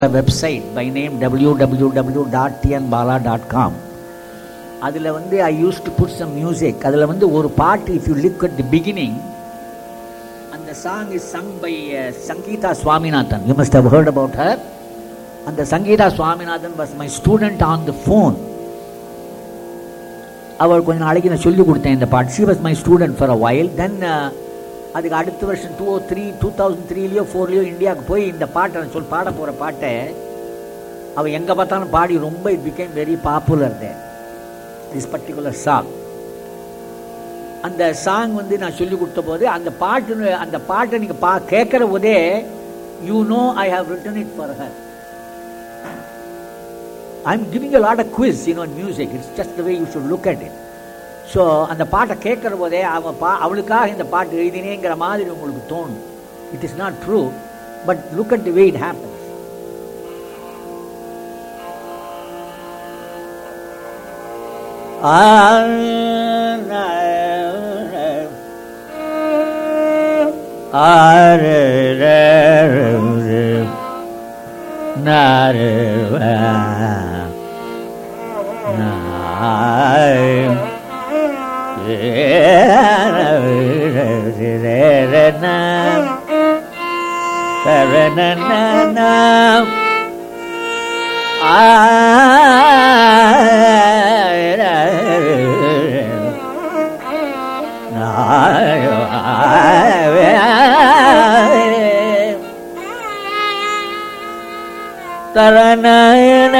a website by name www.tnbala.com அதில் வந்து I use to put some music அதில் வந்து ஒரு பாட்டு if you look at the beginning அந்த song is sung by Sangeetha Swaminathan you must have heard about her அந்த Sangeetha Swaminathan was my student on the phone அவள் கொஞ்ச நாளைக்கு நான் சொல்லி கொடுத்தேன் இந்த பாட்டு she was my student for a while then அதுக்கு அடுத்த வருஷம் two O three two thousand த்ரீலேயோ ஃபோர்லேயோ இந்தியாவுக்கு போய் இந்த பாட்டை நான் சொல் பாட போகிற பாட்டை அவள் எங்கே பார்த்தாலும் பாடி ரொம்ப it became very popular they this particular song அந்த சாங் வந்து நான் சொல்லி கொடுத்த போது அந்த பாட்டு அந்த பாட்டை நீங்கள் பா கேட்குற போதே you know I have written it for her I am giving a lot a quiz in one music it's just the way you should look at it so அந்த பாட்டை கேட்குற போதே அவன் பா அவளுக்காக இந்த பாட்டு எழுதினேங்கிற மாதிரி உங்களுக்கு தோணும் it is not true but look at the way it happens தரண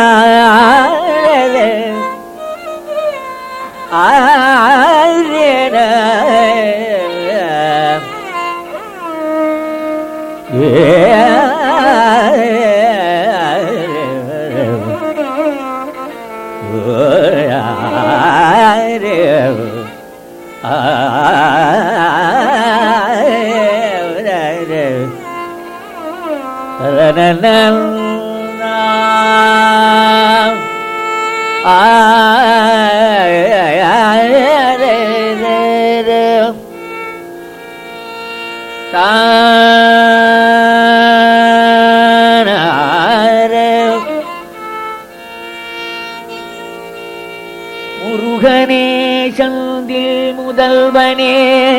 முருகனே சந்தில் முதல்வனே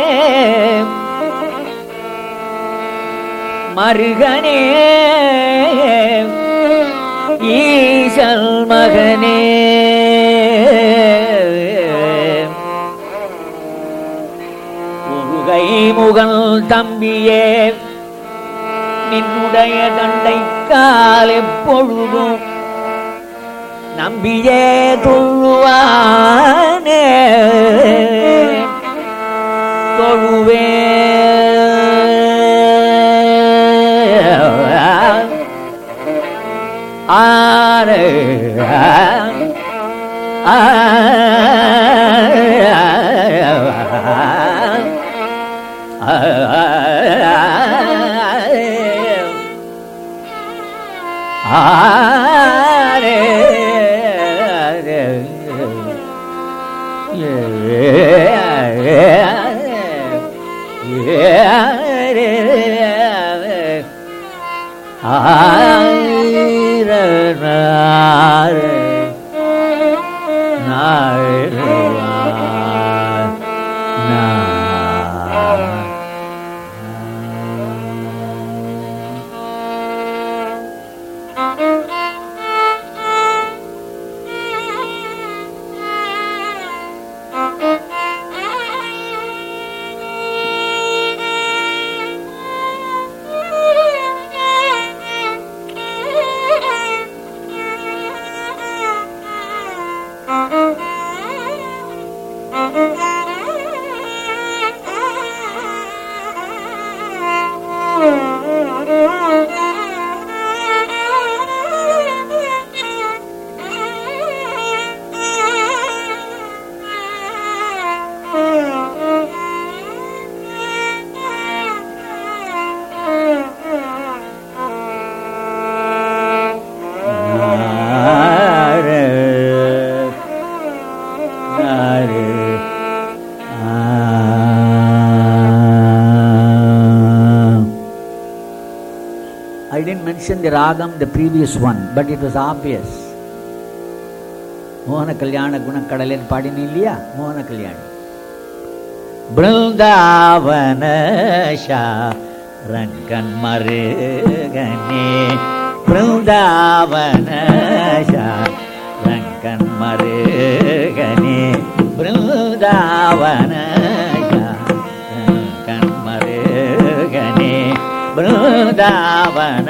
மருகனே ஈசல் மகனே முருகை முகல் தம்பியே நின்னுடைய தண்டை கால் எப்பொழுதும் நம்பியே தொழுவானே தொழுவே ஆறு ஆரே Thank you. mentioned the ragam, the previous one, but it was obvious. மோகன கல்யாண குணக்கடலில் பாடினி இல்லையா மோகன கல்யாணி பிருந்தாவன ரங்கன் மருகனே பிருந்தாவன ரங்கன் மருகனே பிருந்தாவன ரங்கன் மருகனே பிருந்தாவன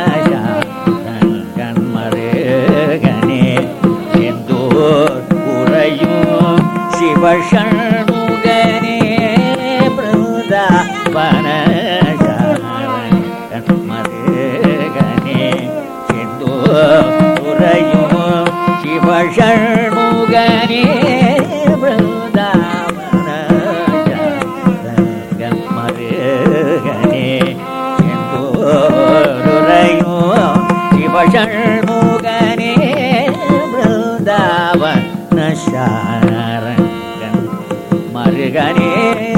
ரங்கன் மருகனே செந்தூர் உறையும் சிவஷண்முகனே பிருந்தாவன மருகனே செந்தூர் உறையும் சிவஷண்முகனே பிருந்தாவன மருகனே செந்தூருறையும் சிவஷண்முகனே பிருந்தாவன சாரங்கன் மருகனே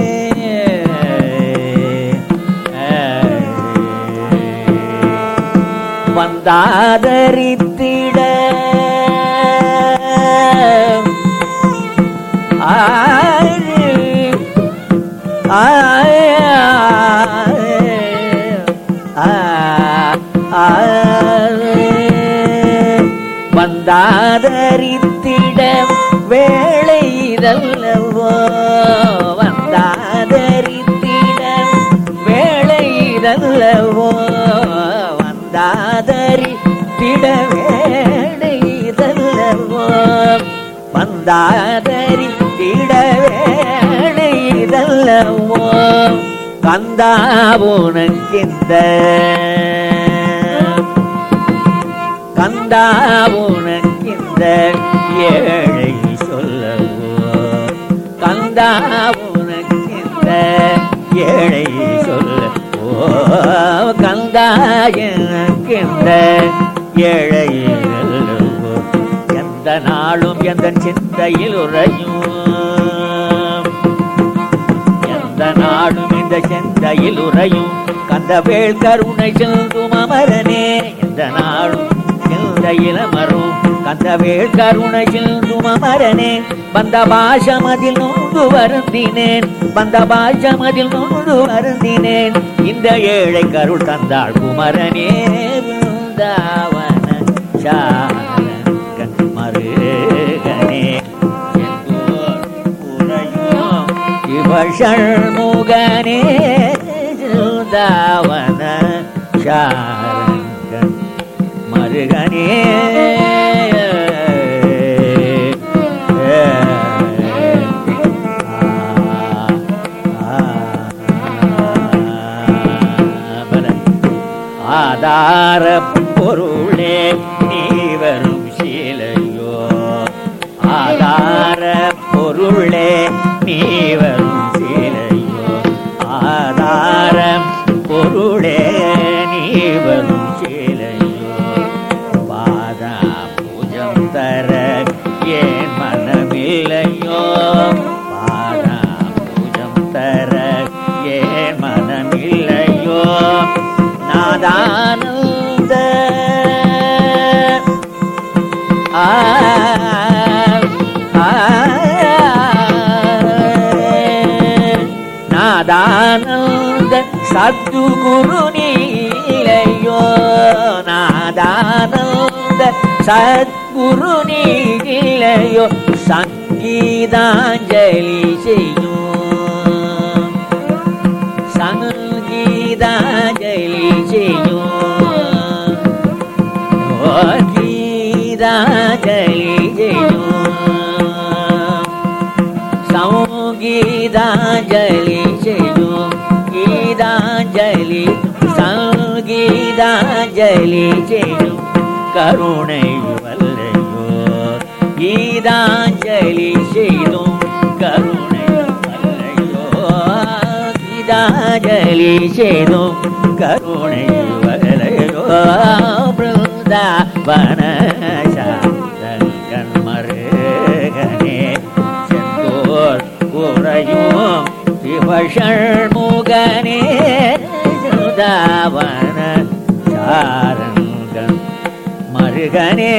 வந்தாதரித்திட ஆய் வந்தாதரித்திட வேளை இதல்லவோ வந்தாதரித்திட வேளை இதல்லவோ வந்தாதரித்திட வேளை இதல்லவோ வந்தாதரித்திட வேளை இதல்லவோ கந்தா உனக்கிந்த கந்தா உனக்கிந்த ஏழை சொல்லவோ கந்தா உனக்கிந்த ஏழை சொல்லவோ கந்தா எனக்கிந்த ஏழை சொல்லவோ எந்த நாளும் எந்த சிந்தையில் உறையும் எந்த நாடும் இந்த செந்தையில் உறையும் கந்தவேள் கருணை செல்தும் அமரனே எந்த நாடும் செந்தையில் அமரும் கந்தவேள் கருணை செல்தும் அமரனே வந்த பாஷமதில் நொந்து வருந்தினேன் வந்த பாஷமதில் நொந்து வருந்தினேன் இந்த ஏழை கருள் தந்தாள் குமரனே பிருந்தாவன சாரங்கன் மருகனே செந்தூர் உறையும் சிவஷண்முகனே தாவன சாரங்கன் மருகனே ஆதார பொருளே நீ வரும் சீலையோ ஆதார பொருளே நீ வரும் சீலையோ ஆதாரம் பொருளே நீ வரும் சீலையோ பாதா பூஜம் தர ஏன் மனமில்லையோ பாதா பூஜம் தர ஏன் மனமில்லையோ நாதானந்த ஆ நாதானந்த சத்துகுரு நீலையோ நாதானந்த சத்குரு நீலையோ சங்கீதாஞ்சலி செய்யும் சங்கீதாஞ்சலி செய்யும் ஓ கீதாஞ்சலி செய்யும் சங்கீதாஞ்சலி செய்யும் கீதாஞ்சலி சங்கீதாஞ்சலி செய்யும் கருணை வல்லையோ கீதாஞ்சலி செய்தும் கருணை வல்லையோ கீதாஞ்சலி செய்தும் கருணை வல்லையோ பிருந்தாவன சாந்தன் மருகனே செந்தோர் உறையும் சிவஷண்முகனே சுதாவன சார முருகனே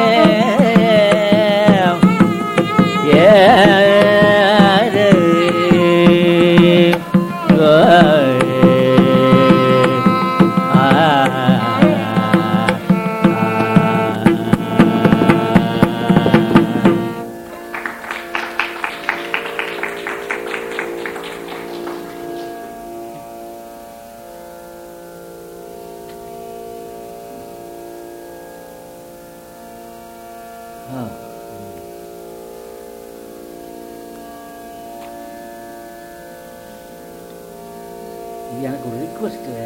இது எனக்கு ஒரு ரிக்வஸ்ட் வேற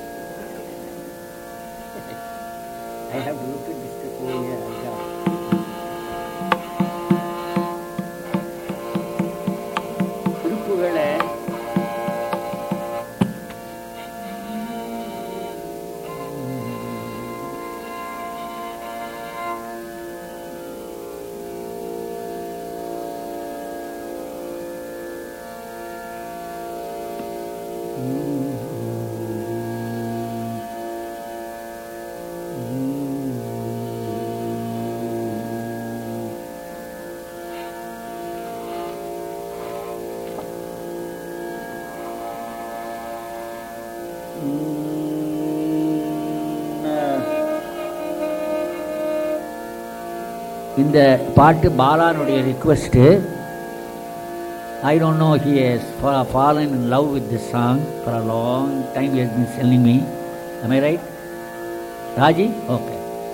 I have to look at this oh yeah I got குறிப்புகளை இந்த பாட்டு பாலானுடைய request I don't know he has fallen in love with this song for a long time he has been selling me am I right Raji okay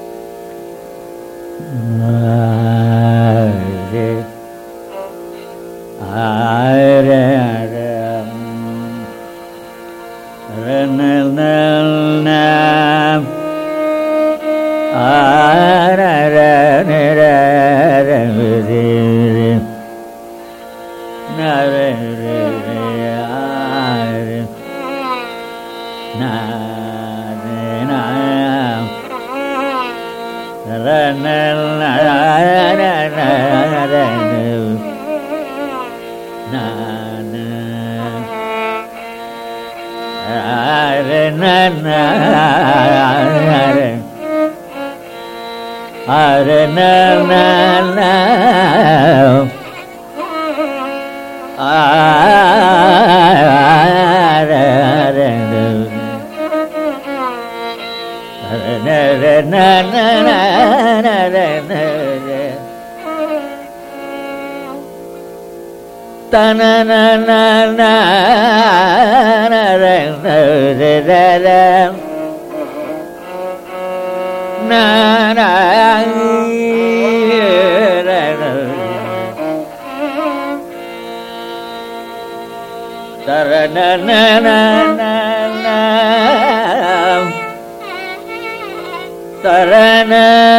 சரண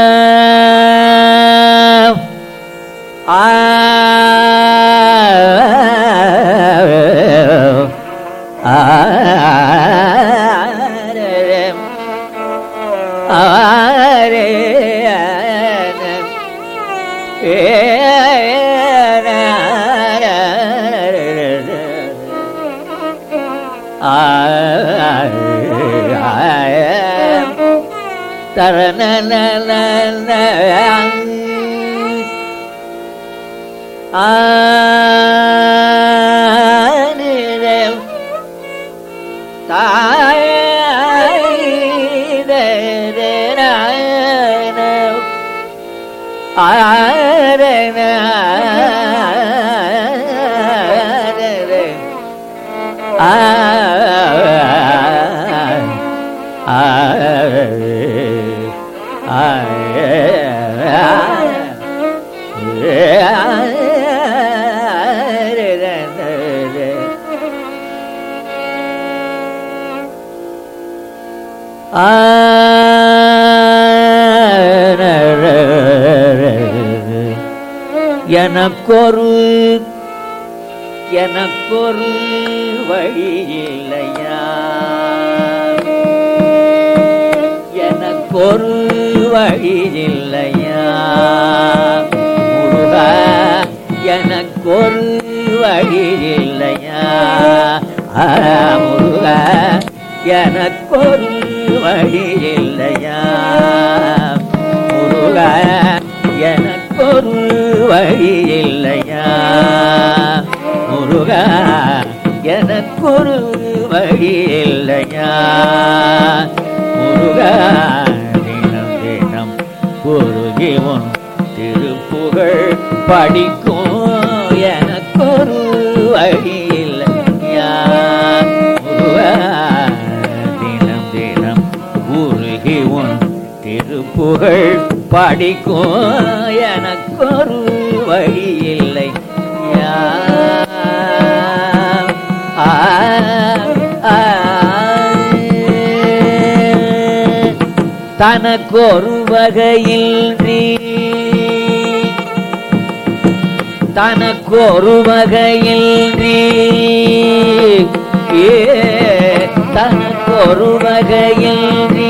எனக்கொரு எனக்கொரு வழி இல்லையா எனக்கொரு வழி இல்லையா முருகா எனக்கொரு வழி இல்லையா ஆ, முருகா எனக்கொரு வழி இல்லையா முருகா எனக்கொரு வழி இல்லையா முருகா தினம் தினம் குருகி உன் திருப்புகழ் படிக்கும் எனக்கொரு வழி இல்லையா முருகா தினம் தினம் உருகி உன் திருப்புகழ் படிக்கும் எனக்கொரு வழி இல்லை தனக்கொரு வகையின்றி தனக்கொரு வகையின்றி ஏ தனக்கொரு வகையின்றி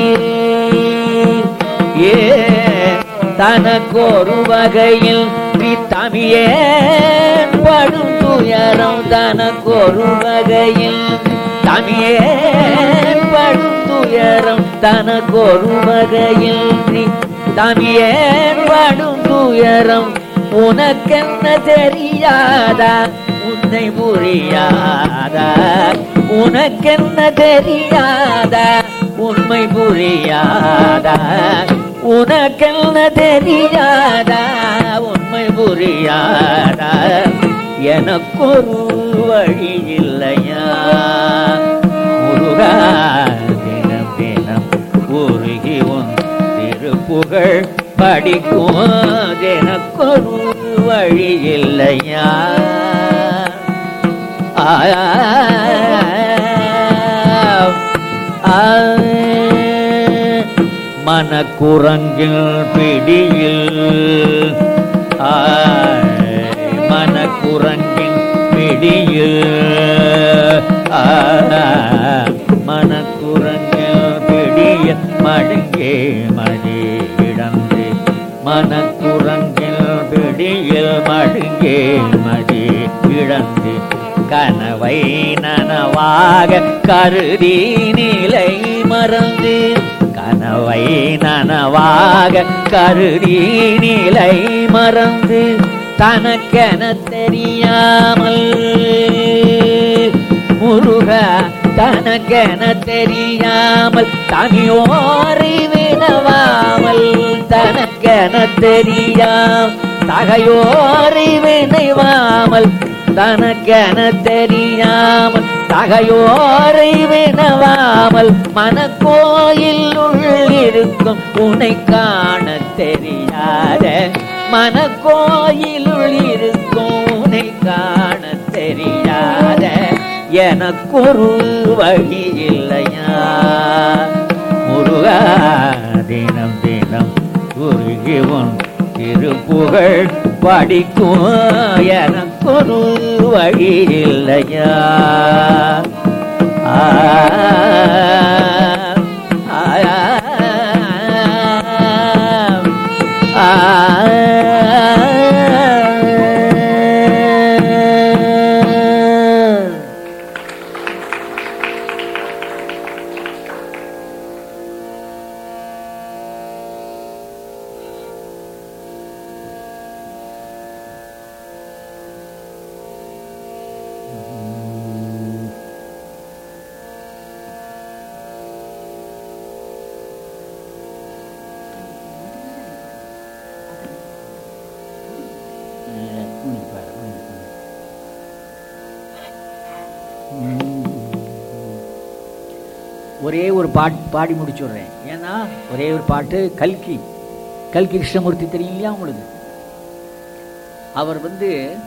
ஏ தனக்கொரு வகையில் தமிழே படும் துயரம் தனக்கொரு வகையில் தமிழே படும் துயரம் தனக்கொரு வகையில் தமிழே படும் துயரம் உனக்கென்ன தெரியாதா உன்னை புரியாதா உனக்கென்ன தெரியாதா உண்மை புரியாதா உனக்கென்ன தெரியாதா உண்மை புரியாதா எனக்கொரு வழி இல்லையா முருகா தினம் தினம் உருகி உன் திருப்புகழ் படிக்கும் எனக்கொரு வழி இல்லையா மனக்குரங்கில் பிடியில் மனக்குரங்கின் பிடியில் மனக்குரங்கில் பிடியில் மடுங்கே மடி கிடந்து மனக்குரங்கில் பிடியில் மடுங்கே மடி கிடந்து கனவை நனவாக கருதி நிலை மறந்து கனவை நனவாக கருதி நிலை மறந்து தனக்கென தெரியாமல் முருக தனக்கென தெரியாமல் தனியோரை வினவாமல் தனக்கென தெரியாம் தகையோரை வினைவாமல் தனக்கென தெரியாமல் தகையோரை வினவாமல் மனக்கோயில் உள்ளிருக்கும் உனை காண தெரியாத மனக்கோயிலுள் இருக்கும் உனை காண தெரியாத எனக்கொரு வழி இல்லையா முருகா தினம் தினம் உருகி உன் திருப்புகழ் படிக்கும் எனக்கொரு வழி இல்லையா ஆ ஒரே ஒரு பாட் பாடி முடிச்சுடுறேன் ஏன்னா ஒரே ஒரு பாட்டு கல்கி கல்கி கிருஷ்ணமூர்த்தி தெரியும் இல்லையா உங்களுக்கு அவர் வந்து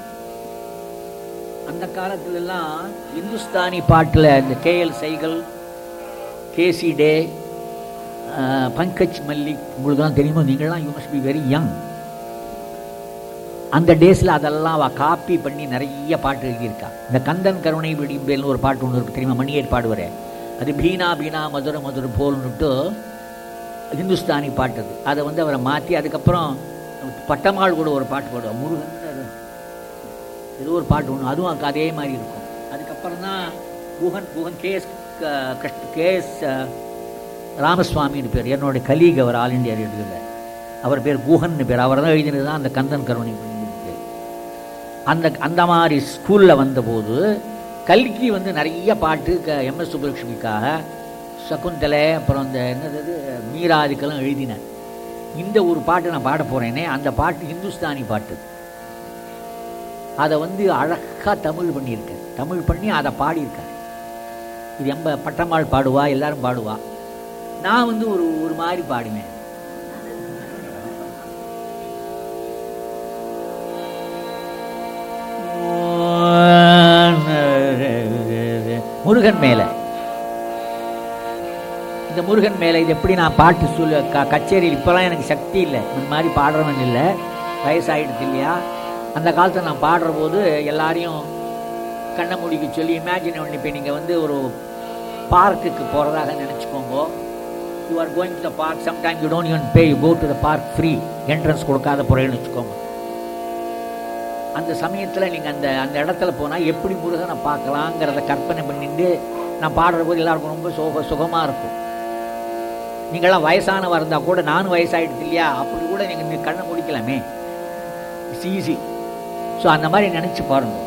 அந்த காலத்துல எல்லாம் இந்துஸ்தானி பாட்டில் இந்த கேஎல் சைகல் கேசி டே பங்கஜ் மல்லிக் உங்களுக்குலாம் தெரியுமோ நீங்களாம் you must be very young அந்த டேஸில் அதெல்லாம் அவள் காப்பி பண்ணி நிறைய பாட்டு எழுதியிருக்கா இந்த கந்தன் கருணை விடிம்பேல்னு ஒரு பாட்டு ஒன்று இருக்கு தெரியுமா மணியேட் பாடுவார் அது பீனா பீனா மதுரை மதுரை போல்னுட்டு ஹிந்துஸ்தானி பாட்டு அது அதை வந்து அவரை மாற்றி அதுக்கப்புறம் பட்டமாள் கூட ஒரு பாட்டு பாடுவார் முருகன் அது ஏதோ ஒரு பாட்டு ஒன்று அதுவும் அதுக்கு அதே மாதிரி இருக்கும் அதுக்கப்புறம் தான் குஹன் குஹன் கேஎஸ் கிருஷ்ண கேஎஸ் ராமசுவாமின்னு பேர் என்னுடைய கலீக் அவர் ஆல் இண்டியா ரேடியோவில் அவர் பேர் குஹன் பேர் அவர் தான் எழுதினது தான் அந்த கந்தன் கருணை பேர் அந்த அந்த மாதிரி ஸ்கூலில் வந்தபோது கல்கி வந்து நிறைய பாட்டு க எம்எஸ் சுப்புலட்சுமிக்காக சகுந்தலை அப்புறம் இந்த என்னது அது, மீராதுக்கெல்லாம் எழுதினார் இந்த ஒரு பாட்டு நான் பாட போகிறேனே அந்த பாட்டு ஹிந்துஸ்தானி பாட்டு அதை வந்து அழகாக தமிழ் பண்ணியிருக்கார் தமிழ் பண்ணி அதை பாடியிருக்கார் இது எம்ப பட்டம்மாள் பாடுவா எல்லாரும் பாடுவா நான் வந்து ஒரு ஒரு மாதிரி பாடினேன் முருகன் மேலே இந்த முருகன் மேலே இது எப்படி நான் பாட்டு சொல்ல க கச்சேரியில் இப்போலாம் எனக்கு சக்தி இல்லை இந்த மாதிரி பாடுறவன் இல்லை வயசாகிடுது இல்லையா அந்த காலத்தில் நான் பாடுற போது எல்லாரையும் கண்ணை மூடிக்க சொல்லி இமேஜின் பண்ணி இப்போ நீங்கள் வந்து ஒரு பார்க்குக்கு போகிறதாக நினச்சிக்கோங்க you are going to the park sometime you don't even pay you go to the park free entrance கொடுக்காத போகிறேன்னு வச்சுக்கோங்க அந்த சமயத்தில் நீங்கள் அந்த அந்த இடத்துல போனால் எப்படி முருகனை பார்க்கலாங்கிறத கற்பனை பண்ணிட்டு நான் பாடுற போது எல்லாருக்கும் ரொம்ப சுக சுகமாக இருக்கும் நீங்களாம் வயசானவா இருந்தால் கூட நானும் வயசாயிடுது இல்லையா அப்படி கூட நீங்கள் கண்ணை முடிக்கலாமே இட்ஸ் ஈஸி ஸோ அந்த மாதிரி நினச்சி பாருங்க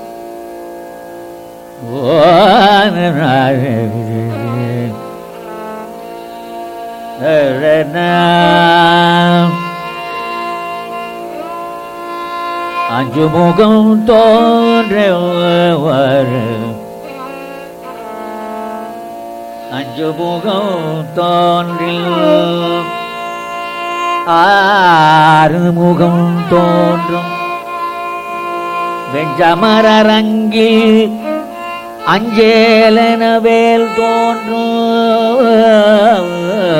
அஞ்சு முகம் தோன்றவர் அஞ்சு முகம் தோன்றில் ஆறு முகம் தோன்றும் வெஞ்சமரங்கில் அஞ்சேலன வேல் தோன்றும்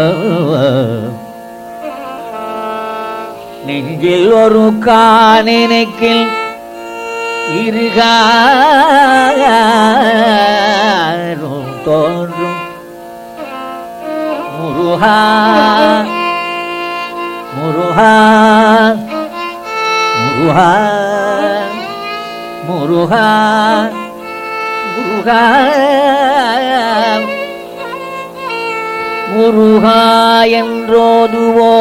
நெஞ்சில் ஒரு காணினைக்கில் இருகாரும் தோன்றும் முருகா முருகா முருகா முருகா முருகா முருகா என்றோதுவோ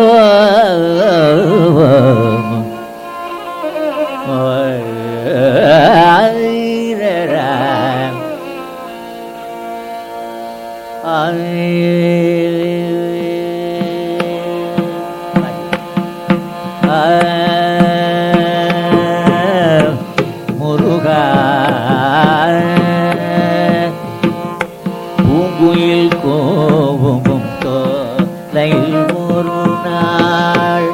முருகா பூங்குயில் கோபமும் தோலையில் ஒரு நாள்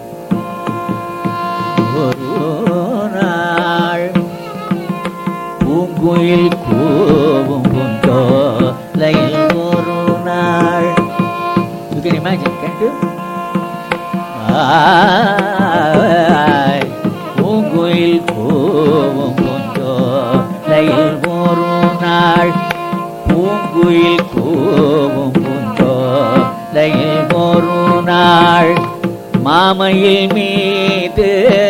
ஒரு நாள் பூங்குயில் கோபமும் தோலையில் ஒரு நாள் You can imagine, can't you? ஆய், பூங்குயில் கோவும் கொண்டோ லையில் ஒரு நாள் பூங்குயில் கோவும் கொண்டோ லையில் ஒரு நாள் மாமையில் மீது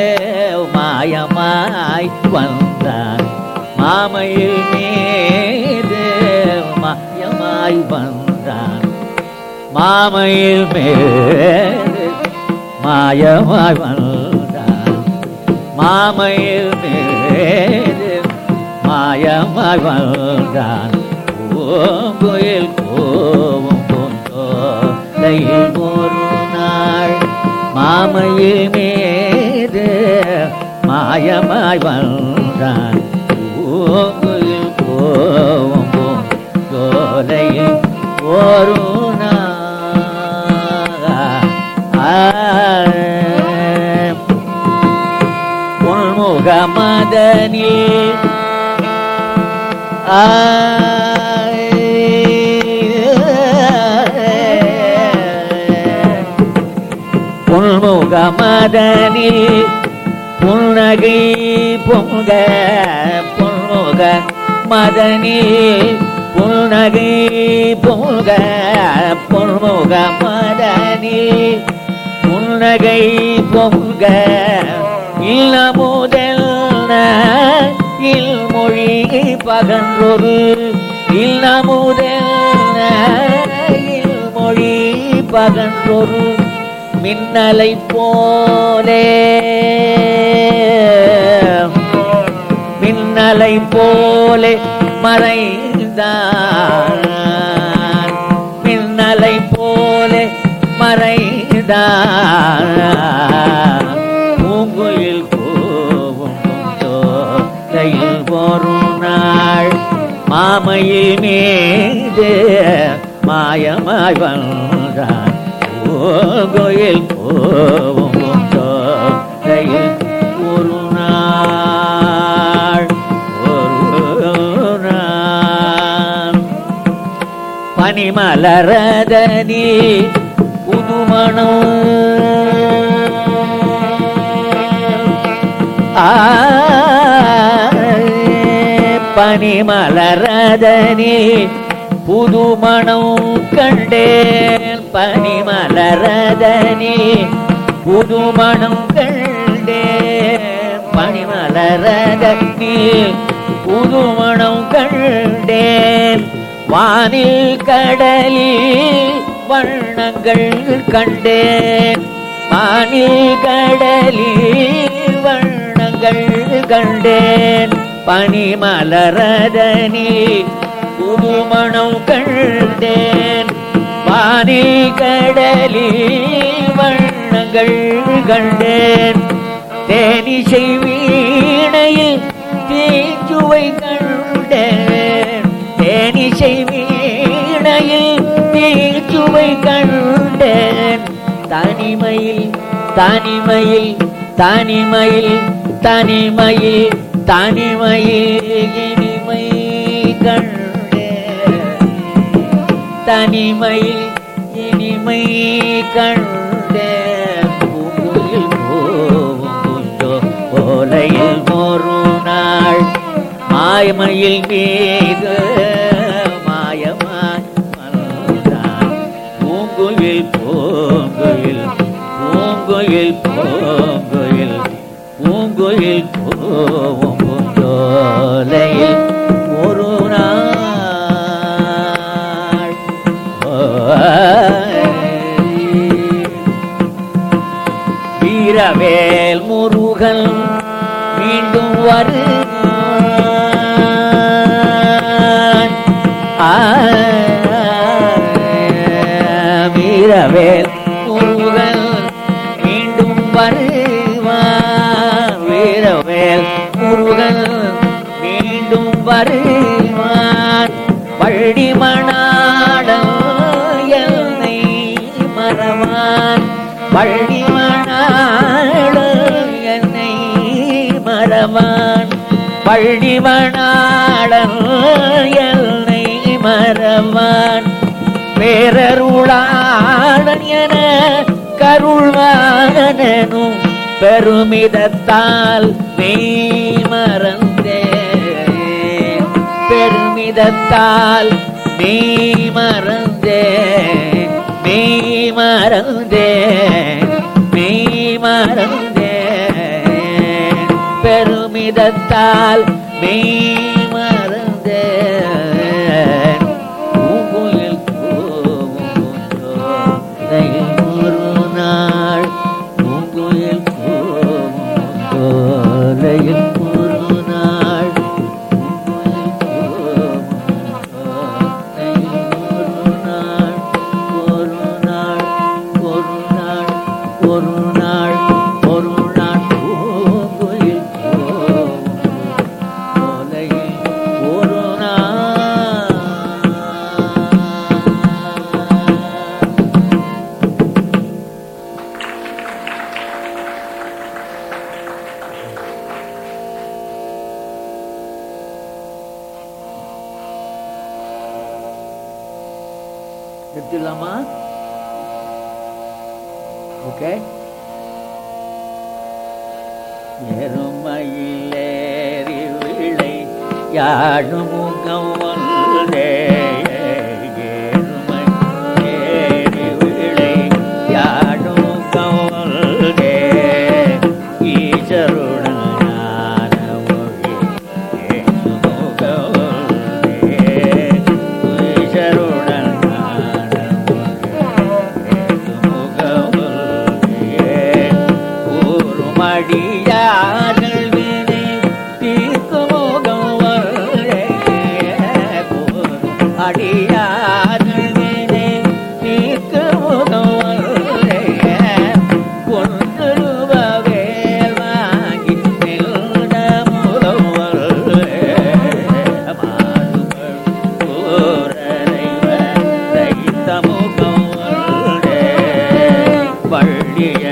மாயமாய் வந்தான் மாமையில் மீது மாயமாய் வந்தான் மாமையில் மேல் மாயமாய் வந்தான் மாமையில் மேல் மாயமாய் வந்தான் பூங்குயில் கோவும் கொண்டோலையில் ஒரு நாள் மாமையில் மீது மாயமாய் வந்தான் பூங்குயில் கோவும் கொண்டோலையில் ஒரு நாள் பொன்முகமதனில் பொன்முகமதனில் புன்னகை பொங்க பொன்முக மதனில் புன்னகை பொங்க பொன்முக மதனில் புன்னகை பொங்க இல்ல முதல் இல்மொழி பகன்றொரு இல்ல முதல் இல்மொழி பகன்றொரு மின்னலை போலே மின்னலை போலே மறைந்தான் மின்னலை போலே மறைந்தான் பூங்குயில் கூவும் தோலையில் ஒரு நாள் மாமையில் மீது மாயமாய் வந்தான் பூங்குயில் கூவும் தோலையில் ஒரு நாள் ஒரு நாள் பனிமலரதனி புதுமணம் ஆ பனிமலரதனி புதுமணம் கண்டேன் பனிமலரதனி புதுமணம் கண்டேன் பனிமலரதனி புதுமணம் கண்டேன் வானில் கடலில் வண்ணங்கள் கண்டேன் வானில் கடலில் வண்ணங்கள் கண்டேன் பனிமலரதனி புதுமணம் கண்டேன் வானில் கடலில் வண்ணங்கள் கண்டேன் தேனிசை வீணையில் தீச்சுவை கண்டேன் தேனிசை வீணையில் தீச்சுவை கண்டேன் தனிமையில் தனிமையில் தனிமையில் தனிமையில் தனிமையில் இனிமை கண்டேன் தனிமையில் இனிமை கண்டேன் பூங்குயில் பூங்குஞ்சோ ஓலையில் ஒரு நாள் மாயமையில் மீது மாயமாய் வந்தான் பூங்குயில் பூங்குயில் பூங்குயில் பூங்குயில் பூங்குயில் பூவும் பூஞ்சோலையில் ஒரு நாள் வீரவேல் முருகன் மீண்டும் வருவான் ஆ, வீரவேல் முருகன் மீண்டும் வருவான் வீரவேல் முருகன் மீண்டும் வருவான் பள்ளி மணாடம் என்னை மறவான் பள்ளி மணாடம் என்னை மறவான் பள்ளி மணாடம் என்னை மறவான் பேரருளாளன் என கருள்வானனும் பெருமிதத்தால் மெய் மறந்தேன் பெருமிதத்தால் மெய் மறந்தேன் மெய் மறந்தேன் மெய் மறந்தேன் பெருமிதத்தால் மெய் மறந்தேன் பூங்குயில் கூவுண்டோ தையில் ஒரு நாள் பூங்குயில் கூவுண்டோ தையில் ஒரு நாள் பூங்குயில் கூவுண்டோ தையில் ஒரு நாள் ஒரு நாள் ஒரு நாள் ஒரு நாள் ஒரு நாள் பூங்குயில் கூவுண்டோ தையில் ஒரு நாள் நிறுத்திடலாமா ஓகே எருமையிலேறி விளை யாழும் முகம் ஒன்றே எருமை ஏறி விளை யாழும் முகம் ஒன்றே ஈஸ்வருடன் ஞான மொழி ஏசும் முகம் ஒன்றே ஈஸ்வருடன் ஞான மொழி கூறுமடியார்கள் வினை தீர்க்கும் முகம் வெள்ளிய